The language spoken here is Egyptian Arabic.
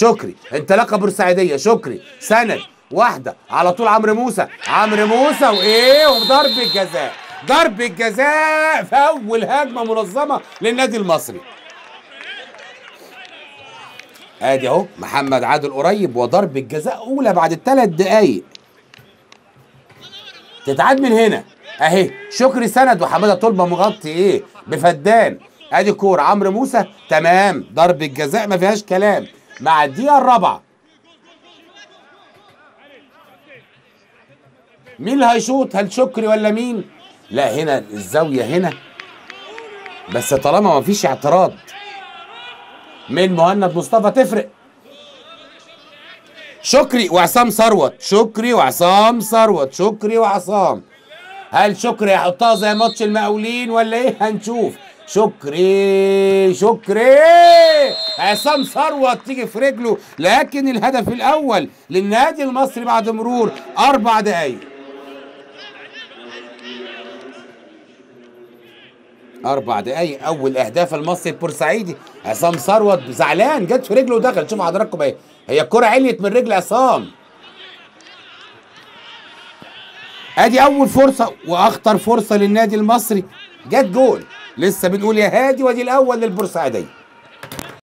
شكري انطلاقه بورسعيديه شكري سند واحده على طول عمرو موسى عمرو موسى وايه وضرب الجزاء ضرب الجزاء في اول هجمه منظمه للنادي المصري ادي اهو محمد عادل قريب وضرب الجزاء اولى بعد الثلاث دقايق تتعاد من هنا اهي شكري سند وحماده طلبه مغطي ايه بفدان ادي كوره عمرو موسى تمام ضرب الجزاء ما فيهاش كلام مع الدقيقه الرابعه مين اللي هيشوط هل شكري ولا مين لا هنا الزاويه هنا بس طالما ما فيش اعتراض من مهند مصطفى تفرق شكري وعصام ثروت شكري وعصام ثروت شكري وعصام هل شكري يحطها زي ماتش المقاولين ولا ايه هنشوف شكري شكري عصام ثروت تيجي في رجله لكن الهدف الاول للنادي المصري بعد مرور اربع دقايق اربع دقايق اول اهداف المصري البورسعيدي عصام ثروت زعلان جت في رجله ودخل شوف حضراتكم اهي هي الكره عليت من رجل عصام ادي اول فرصه واخطر فرصه للنادي المصري جت جول لسه بنقول يا هادي وادي الاول للبورسعيديه